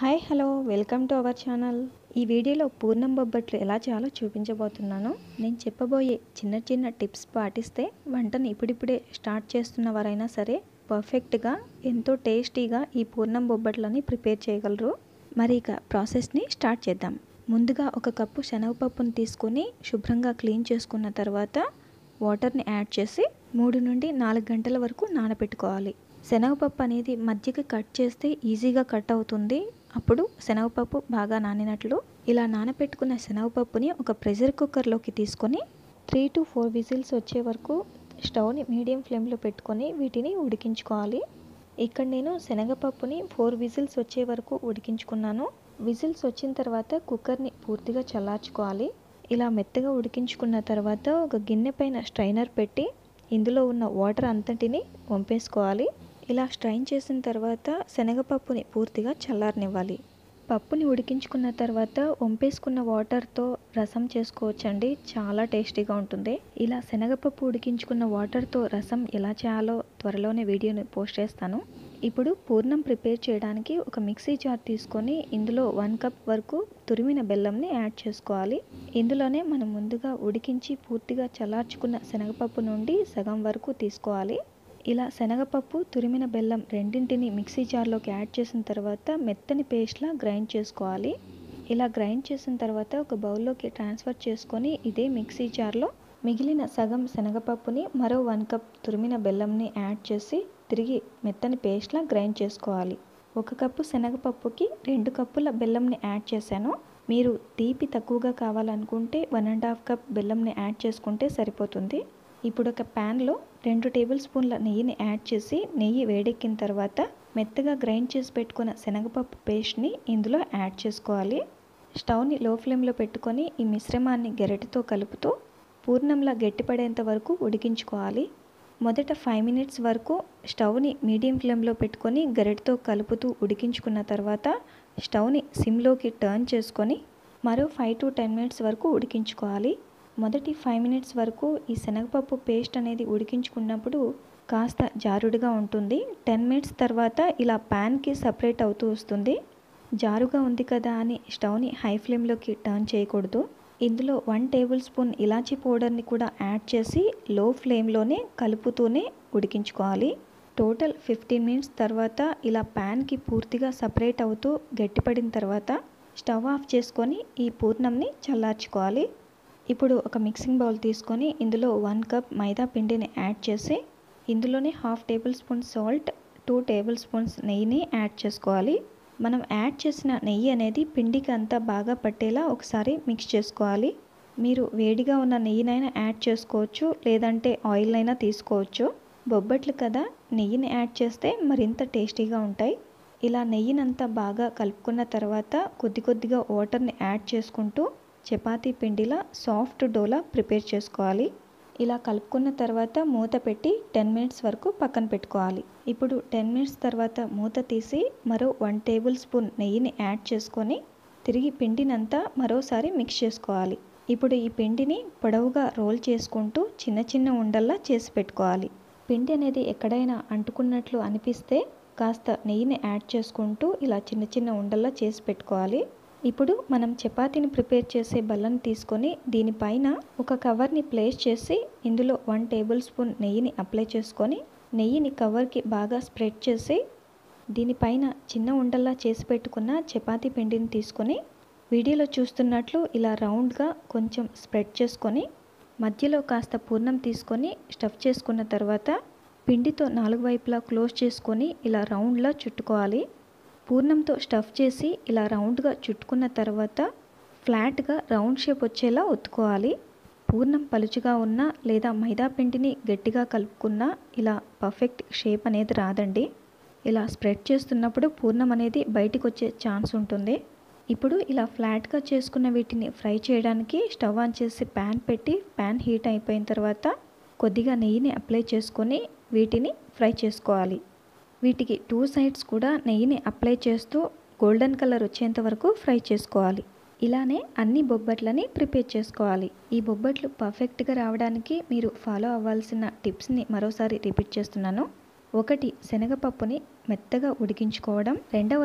hi hello welcome to our channel ఈ వీడియోలో పూర్ణం బొబ్బట్లు ఎలా చేయాలో చూపించబోతున్నాను నేను చెప్పబోయే చిన్న చిన్న టిప్స్ పాటిస్తే వంటను ఇప్పుడిప్పుడే స్టార్ట్ చేస్తున్న వారైనా సరే పర్ఫెక్ట్గా ఎంతో టేస్టీగా ఈ పూర్ణం బొబ్బట్లని ప్రిపేర్ చేయగలరు మరి ఇక ప్రాసెస్ని స్టార్ట్ చేద్దాం ముందుగా ఒక కప్పు శనగపప్పును తీసుకొని శుభ్రంగా క్లీన్ చేసుకున్న తర్వాత వాటర్ని యాడ్ చేసి మూడు నుండి నాలుగు గంటల వరకు నానబెట్టుకోవాలి శనగపప్పు అనేది మధ్యకి కట్ చేస్తే ఈజీగా కట్ అవుతుంది అప్పుడు శనగపప్పు బాగా నానినట్లు ఇలా నానబెట్టుకున్న శనగపప్పుని ఒక ప్రెషర్ కుక్కర్లోకి తీసుకొని త్రీ టు ఫోర్ విజిల్స్ వచ్చే వరకు స్టవ్ని మీడియం ఫ్లేమ్లో పెట్టుకొని వీటిని ఉడికించుకోవాలి ఇక్కడ నేను శనగపప్పుని ఫోర్ విజిల్స్ వచ్చే వరకు ఉడికించుకున్నాను విజిల్స్ వచ్చిన తర్వాత కుక్కర్ని పూర్తిగా చల్లార్చుకోవాలి ఇలా మెత్తగా ఉడికించుకున్న తర్వాత ఒక గిన్నె పైన స్ట్రైనర్ పెట్టి ఇందులో ఉన్న వాటర్ అంతటిని వంపేసుకోవాలి ఇలా స్ట్రైన్ చేసిన తర్వాత శనగపప్పుని పూర్తిగా చల్లారనివ్వాలి పప్పుని ఉడికించుకున్న తర్వాత వంపేసుకున్న వాటర్తో రసం చేసుకోవచ్చండి చాలా టేస్టీగా ఉంటుంది ఇలా శనగపప్పు ఉడికించుకున్న వాటర్తో రసం ఎలా చేయాలో త్వరలోనే వీడియోని పోస్ట్ చేస్తాను ఇప్పుడు పూర్ణం ప్రిపేర్ చేయడానికి ఒక మిక్సీ జార్ తీసుకొని ఇందులో వన్ కప్ వరకు తురిమిన బెల్లంని యాడ్ చేసుకోవాలి ఇందులోనే మనం ముందుగా ఉడికించి పూర్తిగా చల్లార్చుకున్న శనగపప్పు నుండి సగం వరకు తీసుకోవాలి ఇలా శనగపప్పు తురిమిన బెల్లం రెండింటిని మిక్సీ జార్లోకి యాడ్ చేసిన తర్వాత మెత్తని పేస్ట్లా గ్రైండ్ చేసుకోవాలి ఇలా గ్రైండ్ చేసిన తర్వాత ఒక బౌల్లోకి ట్రాన్స్ఫర్ చేసుకొని ఇదే మిక్సీ జార్లో మిగిలిన సగం శనగపప్పుని మరో వన్ కప్ తురిమిన బెల్లంని యాడ్ చేసి తిరిగి మెత్తని పేస్ట్లా గ్రైండ్ చేసుకోవాలి ఒక కప్పు శనగపప్పుకి రెండు కప్పుల బెల్లంని యాడ్ చేశాను మీరు తీపి తక్కువగా కావాలనుకుంటే వన్ అండ్ హాఫ్ కప్ బెల్లంని యాడ్ చేసుకుంటే సరిపోతుంది ఇప్పుడు ఒక ప్యాన్లో రెండు టేబుల్ స్పూన్ల నెయ్యిని యాడ్ చేసి నెయ్యి వేడెక్కిన తర్వాత మెత్తగా గ్రైండ్ చేసి పెట్టుకున్న శనగపప్పు పేస్ట్ని ఇందులో యాడ్ చేసుకోవాలి స్టవ్ని లో ఫ్లేమ్లో పెట్టుకొని ఈ మిశ్రమాన్ని గెరటితో కలుపుతూ పూర్ణంలా గట్టిపడేంత వరకు ఉడికించుకోవాలి మొదట ఫైవ్ మినిట్స్ వరకు స్టవ్ని మీడియం ఫ్లేమ్లో పెట్టుకొని గరిటతో కలుపుతూ ఉడికించుకున్న తర్వాత స్టవ్ని సిమ్లోకి టర్న్ చేసుకొని మరో ఫైవ్ టు టెన్ మినిట్స్ వరకు ఉడికించుకోవాలి మొదటి ఫైవ్ మినిట్స్ వరకు ఈ శనగపప్పు పేస్ట్ అనేది ఉడికించుకున్నప్పుడు కాస్త జారుడుగా ఉంటుంది టెన్ మినిట్స్ తర్వాత ఇలా ప్యాన్కి సపరేట్ అవుతూ వస్తుంది జారుగా ఉంది కదా అని స్టవ్ని హై ఫ్లేమ్లోకి టర్న్ చేయకూడదు ఇందులో వన్ టేబుల్ స్పూన్ ఇలాచీ పౌడర్ని కూడా యాడ్ చేసి లో ఫ్లేమ్లోనే కలుపుతూనే ఉడికించుకోవాలి టోటల్ ఫిఫ్టీన్ మినిట్స్ తర్వాత ఇలా ప్యాన్కి పూర్తిగా సపరేట్ అవుతూ గట్టిపడిన తర్వాత స్టవ్ ఆఫ్ చేసుకొని ఈ పూర్ణంని చల్లార్చుకోవాలి ఇప్పుడు ఒక మిక్సింగ్ బౌల్ తీసుకొని ఇందులో వన్ కప్ మైదా పిండిని యాడ్ చేసి ఇందులోనే half tablespoon salt two tablespoons నెయ్యిని యాడ్ చేసుకోవాలి మనం యాడ్ చేసిన నెయ్యి అనేది పిండికి అంతా బాగా పట్టేలా ఒకసారి మిక్స్ చేసుకోవాలి మీరు వేడిగా ఉన్న నెయ్యినైనా యాడ్ చేసుకోవచ్చు లేదంటే ఆయిల్ అయినా తీసుకోవచ్చు బొబ్బట్లు కదా నెయ్యిని యాడ్ చేస్తే మరింత టేస్టీగా ఉంటాయి ఇలా నెయ్యినంతా బాగా కలుపుకున్న తర్వాత కొద్ది కొద్దిగా వాటర్ని యాడ్ చేసుకుంటూ చపాతీ పిండిలా సాఫ్ట్ డోలా ప్రిపేర్ చేసుకోవాలి ఇలా కలుపుకున్న తర్వాత మూత పెట్టి టెన్ మినిట్స్ వరకు పక్కన పెట్టుకోవాలి ఇప్పుడు టెన్ మినిట్స్ తర్వాత మూత తీసి మరో వన్ టేబుల్ స్పూన్ నెయ్యిని యాడ్ చేసుకొని తిరిగి పిండినంతా మరోసారి మిక్స్ చేసుకోవాలి ఇప్పుడు ఈ పిండిని పొడవుగా రోల్ చేసుకుంటూ చిన్న చిన్న ఉండల్లా చేసి పెట్టుకోవాలి పిండి అనేది ఎక్కడైనా అంటుకున్నట్లు అనిపిస్తే కాస్త నెయ్యిని యాడ్ చేసుకుంటూ ఇలా చిన్న చిన్న ఉండల్లా చేసి పెట్టుకోవాలి ఇప్పుడు మనం చపాతీని ప్రిపేర్ చేసే బల్లను తీసుకొని దీనిపైన ఒక కవర్ని ప్లేస్ చేసి ఇందులో వన్ టేబుల్ స్పూన్ నెయ్యిని అప్లై చేసుకొని నెయ్యిని కవర్కి బాగా స్ప్రెడ్ చేసి దీనిపైన చిన్న ఉండల్లా చేసి పెట్టుకున్న చపాతీ పిండిని తీసుకొని వీడియోలో చూస్తున్నట్లు ఇలా రౌండ్గా కొంచెం స్ప్రెడ్ చేసుకొని మధ్యలో కాస్త పూర్ణం తీసుకొని స్టఫ్ చేసుకున్న తర్వాత పిండితో నాలుగు వైపులా క్లోజ్ చేసుకొని ఇలా రౌండ్లా చుట్టుకోవాలి పూర్ణంతో స్టఫ్ చేసి ఇలా రౌండ్గా చుట్టుకున్న తర్వాత ఫ్లాట్గా రౌండ్ షేప్ వచ్చేలా ఒత్తుకోవాలి పూర్ణం పలుచుగా ఉన్నా లేదా మైదా పిండిని గట్టిగా కలుపుకున్నా ఇలా పర్ఫెక్ట్ షేప్ అనేది రాదండి ఇలా స్ప్రెడ్ చేస్తున్నప్పుడు పూర్ణం అనేది బయటికి వచ్చే ఛాన్స్ ఉంటుంది ఇప్పుడు ఇలా ఫ్లాట్గా చేసుకున్న వీటిని ఫ్రై చేయడానికి స్టవ్ ఆన్ చేసి ప్యాన్ పెట్టి ప్యాన్ హీట్ అయిపోయిన తర్వాత కొద్దిగా నెయ్యిని అప్లై చేసుకొని వీటిని ఫ్రై చేసుకోవాలి వీటికి టూ సైడ్స్ కూడా నెయ్యిని అప్లై చేస్తూ గోల్డెన్ కలర్ వచ్చేంత వరకు ఫ్రై చేసుకోవాలి ఇలానే అన్ని బొబ్బట్లని ప్రిపేర్ చేసుకోవాలి ఈ బొబ్బట్లు పర్ఫెక్ట్గా రావడానికి మీరు ఫాలో అవ్వాల్సిన టిప్స్ని మరోసారి రిపీట్ చేస్తున్నాను ఒకటి శనగపప్పుని మెత్తగా ఉడికించుకోవడం రెండవది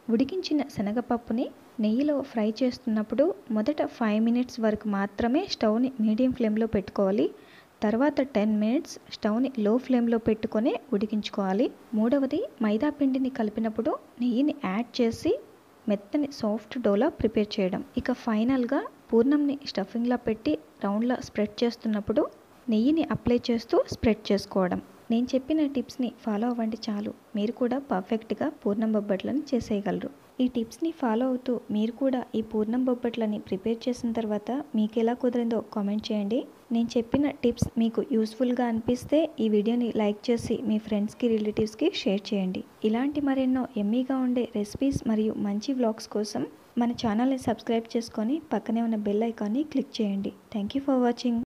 ఉడికించిన శనగపప్పుని నెయ్యిలో ఫ్రై చేస్తున్నప్పుడు మొదట ఫైవ్ మినిట్స్ వరకు మాత్రమే స్టవ్ని మీడియం ఫ్లేమ్లో పెట్టుకోవాలి తర్వాత టెన్ మినిట్స్ స్టవ్ని లో ఫ్లేమ్లో పెట్టుకొని ఉడికించుకోవాలి మూడవది మైదా పిండిని కలిపినప్పుడు నెయ్యిని యాడ్ చేసి మెత్తని సాఫ్ట్ డోలా ప్రిపేర్ చేయడం ఇక ఫైనల్గా పూర్ణంని స్టఫింగ్లా పెట్టి రౌండ్లా స్ప్రెడ్ చేస్తున్నప్పుడు నెయ్యిని అప్లై చేస్తూ స్ప్రెడ్ చేసుకోవడం నేను చెప్పిన టిప్స్ని ఫాలో అవ్వండి చాలు మీరు కూడా పర్ఫెక్ట్గా పూర్ణం బొబ్బట్లను చేసేయగలరు ఈ టిప్స్ని ఫాలో అవుతూ మీరు కూడా ఈ పూర్ణం బొబ్బట్లని ప్రిపేర్ చేసిన తర్వాత మీకు ఎలా కుదిరిందో కామెంట్ చేయండి నేను చెప్పిన టిప్స్ మీకు యూస్ఫుల్గా అనిపిస్తే ఈ వీడియోని లైక్ చేసి మీ ఫ్రెండ్స్కి రిలేటివ్స్కి షేర్ చేయండి ఇలాంటి మరెన్నో ఎమ్మీగా ఉండే రెసిపీస్ మరియు మంచి వ్లాగ్స్ కోసం మన ఛానల్ని సబ్స్క్రైబ్ చేసుకొని పక్కనే ఉన్న బెల్ ఐకాన్ని క్లిక్ చేయండి థ్యాంక్ యూ ఫర్ వాచింగ్